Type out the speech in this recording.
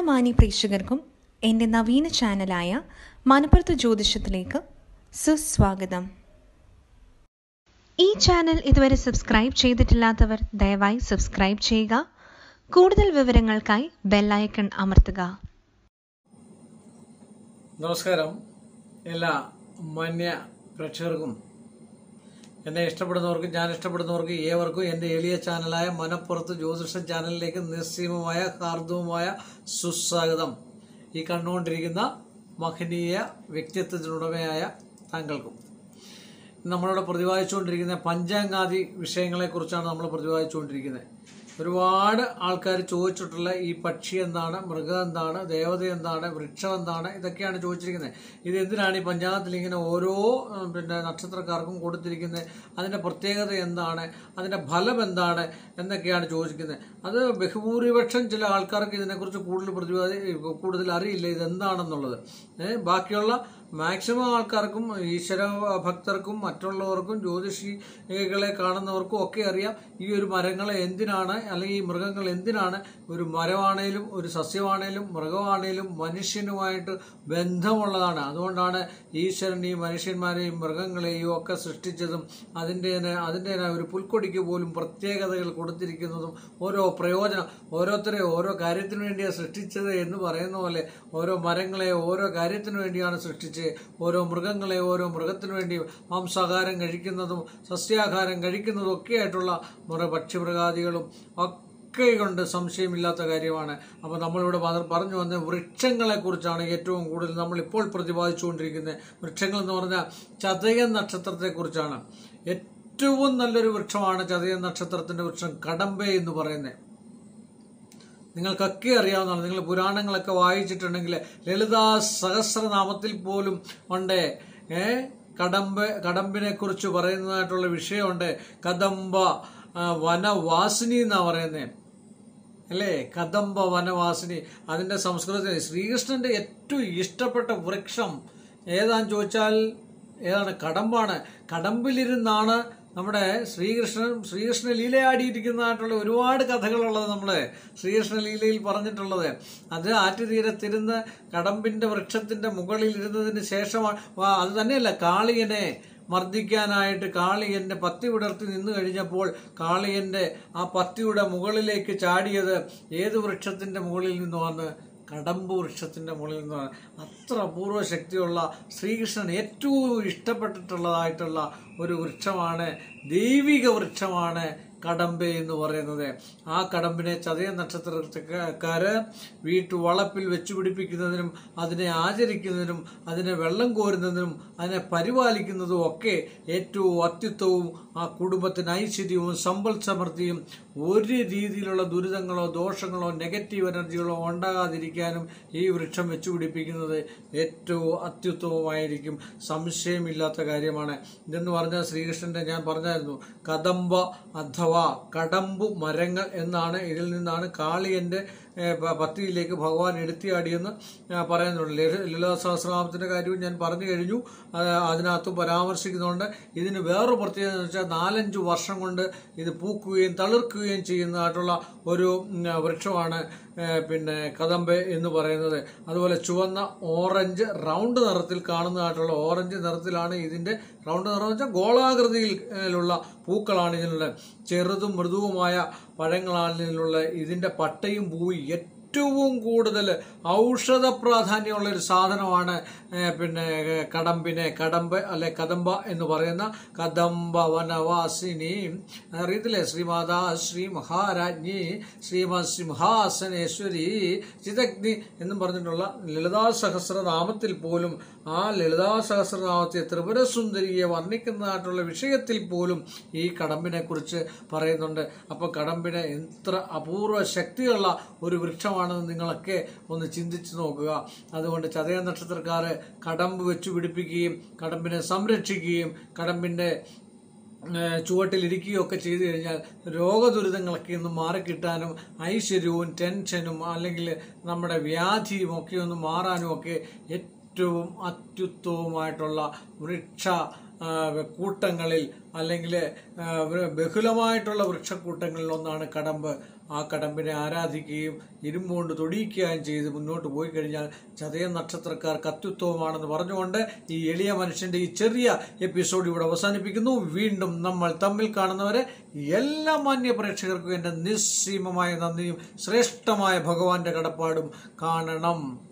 മാന്യ പ്രേക്ഷകർക്കും എൻ്റെ നവീന ചാനലായ മണപ്പുറത്ത് ജ്യോതിഷത്തിലേക്ക് സുസ്വാഗതം ഈ ചാനൽ ഇതുവരെ സബ്സ്ക്രൈബ് ചെയ്തിട്ടില്ലാത്തവർ ദയവായി സബ്സ്ക്രൈബ് ചെയ്യുക കൂടുതൽ വിവരങ്ങൾക്കായി ബെല്ലൈക്കൺ അമർത്തുക നമസ്കാരം എല്ലാ മാന്യ പ്രേക്ഷകർക്കും എന്നെ ഇഷ്ടപ്പെടുന്നവർക്കും ഞാൻ ഇഷ്ടപ്പെടുന്നവർക്കും ഏവർക്കും എൻ്റെ എളിയ ചാനലായ മനപ്പുറത്ത് ജ്യോതിഷ ചാനലിലേക്ക് നിസ്സീമമായ ഹാർദവുമായ സുസ്വാഗതം ഈ കണ്ടുകൊണ്ടിരിക്കുന്ന മഹനീയ വ്യക്തിത്വത്തിനുടമയായ താങ്കൾക്കും നമ്മളിവിടെ പ്രതിപാദിച്ചുകൊണ്ടിരിക്കുന്ന പഞ്ചാംഗാദി വിഷയങ്ങളെക്കുറിച്ചാണ് നമ്മൾ പ്രതിപാദിച്ചുകൊണ്ടിരിക്കുന്നത് ഒരുപാട് ആൾക്കാർ ചോദിച്ചിട്ടുള്ള ഈ പക്ഷി എന്താണ് മൃഗം എന്താണ് ദേവത എന്താണ് വൃക്ഷം എന്താണ് ഇതൊക്കെയാണ് ചോദിച്ചിരിക്കുന്നത് ഇത് എന്തിനാണ് ഈ പഞ്ചാംഗത്തിൽ ഇങ്ങനെ ഓരോ ഉം, പിന്നെ നക്ഷത്രക്കാർക്കും കൊടുത്തിരിക്കുന്നത് അതിൻ്റെ പ്രത്യേകത എന്താണ് അതിൻ്റെ ഫലം എന്താണ് എന്നൊക്കെയാണ് ചോദിക്കുന്നത് അത് ബഹുഭൂരിപക്ഷം ചില ആൾക്കാർക്ക് ഇതിനെക്കുറിച്ച് കൂടുതൽ പ്രതിപാദി കൂടുതൽ അറിയില്ല ഇതെന്താണെന്നുള്ളത് ഏഹ് ബാക്കിയുള്ള മാക്സിമം ആൾക്കാർക്കും ഈശ്വര ഭക്തർക്കും മറ്റുള്ളവർക്കും ജ്യോതിഷികളെ കാണുന്നവർക്കും ഒക്കെ അറിയാം ഈ ഒരു മരങ്ങളെ എന്തിനാണ് അല്ലെങ്കിൽ ഈ മൃഗങ്ങൾ എന്തിനാണ് ഒരു മരമാണേലും ഒരു സസ്യമാണേലും മൃഗമാണേലും മനുഷ്യനുമായിട്ട് ബന്ധമുള്ളതാണ് അതുകൊണ്ടാണ് ഈശ്വരൻ ഈ മനുഷ്യന്മാരെയും മൃഗങ്ങളെയും ഒക്കെ സൃഷ്ടിച്ചതും അതിൻ്റെ അതിൻ്റെ ഒരു പുൽക്കൊടിക്ക് പോലും പ്രത്യേകതകൾ കൊടുത്തിരിക്കുന്നതും ഓരോ പ്രയോജനം ഓരോരുത്തരെ ഓരോ കാര്യത്തിനു വേണ്ടിയാണ് സൃഷ്ടിച്ചത് എന്ന് പറയുന്ന പോലെ ഓരോ മരങ്ങളെ ഓരോ കാര്യത്തിനു വേണ്ടിയാണ് സൃഷ്ടിച്ചത് ഓരോ മൃഗങ്ങളെ ഓരോ മൃഗത്തിനു വേണ്ടി മാംസാഹാരം കഴിക്കുന്നതും സസ്യാഹാരം കഴിക്കുന്നതും ഒക്കെ ആയിട്ടുള്ള മൃഗ പക്ഷിമൃഗാദികളും ഒക്കെ കൊണ്ട് സംശയമില്ലാത്ത കാര്യമാണ് അപ്പോൾ നമ്മളിവിടെ പ- പറഞ്ഞു വന്ന വൃക്ഷങ്ങളെ കുറിച്ചാണ് ഏറ്റവും കൂടുതൽ നമ്മൾ ഇപ്പോൾ പ്രതിപാദിച്ചുകൊണ്ടിരിക്കുന്നത് വൃക്ഷങ്ങൾ എന്ന് പറഞ്ഞാൽ ചതയ നക്ഷത്രത്തെക്കുറിച്ചാണ് ഏറ്റവും നല്ലൊരു വൃക്ഷമാണ് ചതയ നക്ഷത്രത്തിന്റെ വൃക്ഷം കടമ്പ എന്ന് പറയുന്നത് നിങ്ങൾക്കൊക്കെ അറിയാവുന്നതാണ് നിങ്ങൾ പുരാണങ്ങളൊക്കെ വായിച്ചിട്ടുണ്ടെങ്കിൽ ലളിതാ സഹസ്രനാമത്തിൽ പോലും ഉണ്ട് ഏ കടമ്പ് കടമ്പിനെ കുറിച്ച് പറയുന്നതായിട്ടുള്ള വിഷയമുണ്ട് കദംബ ആ, വനവാസിനി എന്നാ പറയുന്നത് അല്ലേ കദംബ വനവാസിനി അതിന്റെ സംസ്കൃതത്തിൽ ശ്രീകൃഷ്ണന്റെ ഏറ്റവും ഇഷ്ടപ്പെട്ട വൃക്ഷം ഏതാന്ന് ചോദിച്ചാൽ ഏതാണ് കടമ്പാണ് കടമ്പിലിരുന്നാണ് നമ്മുടെ ശ്രീകൃഷ്ണൻ ശ്രീകൃഷ്ണ ലീലയാടിയിരിക്കുന്നതായിട്ടുള്ള ഒരുപാട് കഥകളുള്ളത് നമ്മുടെ ശ്രീകൃഷ്ണ ലീലയിൽ പറഞ്ഞിട്ടുള്ളത് അത് ആറ്റുതീരത്തിരുന്ന് കടമ്പിന്റെ വൃക്ഷത്തിന്റെ മുകളിൽ ഇരുന്നതിന് ശേഷമാണ് വാ, അത് തന്നെയല്ല കാളിയനെ മർദ്ദിക്കാനായിട്ട് കാളിയന്റെ പത്തി വിടർത്തി നിന്നു കഴിഞ്ഞപ്പോൾ കാളിയന്റെ ആ പത്തിയുടെ മുകളിലേക്ക് ചാടിയത് ഏത് വൃക്ഷത്തിന്റെ മുകളിൽ നിന്നുമാണ് കടമ്പ് വൃക്ഷത്തിന്റെ മുകളിൽ നിന്നാണ് അത്ര അപൂർവ ശക്തിയുള്ള ശ്രീകൃഷ്ണൻ ഏറ്റവും ഇഷ്ടപ്പെട്ടിട്ടുള്ളതായിട്ടുള്ള ഒരു വൃക്ഷമാണ് ദൈവിക വൃക്ഷമാണ് കടമ്പ എന്ന് പറയുന്നത് ആ കടമ്പിനെ ചതയ നക്ഷത്രക്കാര് വീട്ടു വളപ്പിൽ വെച്ചു പിടിപ്പിക്കുന്നതിനും അതിനെ ആചരിക്കുന്നതിനും അതിനെ വെള്ളം കോരുന്നതിനും അതിനെ പരിപാലിക്കുന്നതും ഒക്കെ ഏറ്റവും അത്യുത്തവും ആ കുടുംബത്തിന് ഐശ്വര്യവും സമ്പൽ സമൃദ്ധിയും ഒരു രീതിയിലുള്ള ദുരിതങ്ങളോ ദോഷങ്ങളോ നെഗറ്റീവ് എനർജികളോ ഉണ്ടാകാതിരിക്കാനും ഈ വൃക്ഷം വെച്ചു പിടിപ്പിക്കുന്നത് ഏറ്റവും അത്യുത്തമമായിരിക്കും സംശയമില്ലാത്ത കാര്യമാണ് ഇതെന്ന് പറഞ്ഞാൽ ശ്രീകൃഷ്ണന്റെ ഞാൻ പറഞ്ഞായിരുന്നു കദംബ അഥവാ കടമ്പു മരങ്ങൾ എന്നാണ് ഇതിൽ നിന്നാണ് കാളിയന്റെ ഏഹ്, പ- പത്തിയിലേക്ക് ഭഗവാൻ എടുത്തിയാടിയെന്ന് ആ, പറയുന്നുണ്ട് ലളിത- ലളിതാ സഹസ്രനാമത്തിന്റെ കാര്യവും ഞാൻ പറഞ്ഞു കഴിഞ്ഞു അത് അതിനകത്തും പരാമർശിക്കുന്നുണ്ട് ഇതിന് വേറൊരു പ്രത്യേകത എന്ന് വെച്ചാൽ നാലഞ്ച് വർഷം കൊണ്ട് ഇത് പൂക്കുകയും തളിർക്കുകയും ചെയ്യുന്നതായിട്ടുള്ള ഒരു ഉം, വൃക്ഷമാണ് ഏഹ്, പിന്നെ കദമ്പ് എന്ന് പറയുന്നത് അതുപോലെ ചുവന്ന ഓറഞ്ച് റൗണ്ട് നിറത്തിൽ കാണുന്നതായിട്ടുള്ള ഓറഞ്ച് നിറത്തിലാണ് ഇതിന്റെ റൗണ്ട് നിറം എന്ന് വെച്ചാൽ ഗോളാകൃതിയിലുള്ള പൂക്കളാണ് ഇതിനുള്ളത് ചെറുതും മൃദുവുമായ പഴങ്ങളാണ് ഇതിനുള്ള ഇതിന്റെ പട്ടയും പൂവും ഏറ്റവും കൂടുതൽ ഔഷധ പ്രാധാന്യമുള്ള ഒരു സാധനമാണ് ഏഹ്, പിന്നെ ഏഹ്, കടമ്പിനെ കടമ്പ് അല്ലെ കദംബ എന്ന് പറയുന്ന കദംബ വനവാസിനി അറിയത്തില്ലേ ശ്രീമാതാ ശ്രീ മഹാരാജ്ഞി ശ്രീമത് സിംഹാസനേശ്വരി ചിതഗ്നി എന്നും പറഞ്ഞിട്ടുള്ള ലളിതാ സഹസ്രനാമത്തിൽ പോലും ആ ലളിതാ സഹസ്രനാമത്തെ ത്രിപുരസുന്ദരിയെ വർണ്ണിക്കുന്നതായിട്ടുള്ള വിഷയത്തിൽ പോലും ഈ കടമ്പിനെ കുറിച്ച് പറയുന്നുണ്ട് അപ്പൊ കടമ്പിന് എത്ര അപൂർവ ശക്തിയുള്ള ഒരു വൃക്ഷമാണെന്ന് നിങ്ങളൊക്കെ ഒന്ന് ചിന്തിച്ചു നോക്കുക അതുകൊണ്ട് ചതയ നക്ഷത്രക്കാര് കടമ്പ് വെച്ചു പിടിപ്പിക്കുകയും കടമ്പിനെ സംരക്ഷിക്കുകയും കടമ്പിന്റെ ഏഹ് ചുവട്ടിലിരിക്കുകയൊക്കെ ചെയ്തു കഴിഞ്ഞാൽ രോഗദുരിതങ്ങളൊക്കെ ഒന്ന് മാറിക്കിട്ടാനും ഐശ്വര്യവും ടെൻഷനും അല്ലെങ്കിൽ നമ്മുടെ വ്യാധിയും ഒക്കെ ഒന്ന് മാറാനും ഒക്കെ ഏറ്റവും അത്യുത്തമമായിട്ടുള്ള വൃക്ഷ ആ, കൂട്ടങ്ങളിൽ അല്ലെങ്കിൽ ആ, വൃ- ബഹുലമായിട്ടുള്ള വൃക്ഷക്കൂട്ടങ്ങളിൽ ഒന്നാണ് കടമ്പ് ആ കടമ്പിനെ ആരാധിക്കുകയും ഇരുമ്പുകൊണ്ട് തൊടിയിക്കുകയും ചെയ്ത് മുന്നോട്ട് പോയി കഴിഞ്ഞാൽ ചതയ നക്ഷത്രക്കാർ കത്യുത്വമാണെന്ന് പറഞ്ഞുകൊണ്ട് ഈ എളിയ മനുഷ്യന്റെ ഈ ചെറിയ എപ്പിസോഡ് ഇവിടെ അവസാനിപ്പിക്കുന്നു വീണ്ടും നമ്മൾ തമ്മിൽ കാണുന്നവരെ എല്ലാ മാന്യ പ്രേക്ഷകർക്കും എൻ്റെ നിസ്സീമമായ നന്ദിയും ശ്രേഷ്ഠമായ ഭഗവാന്റെ കടപ്പാടും കാണണം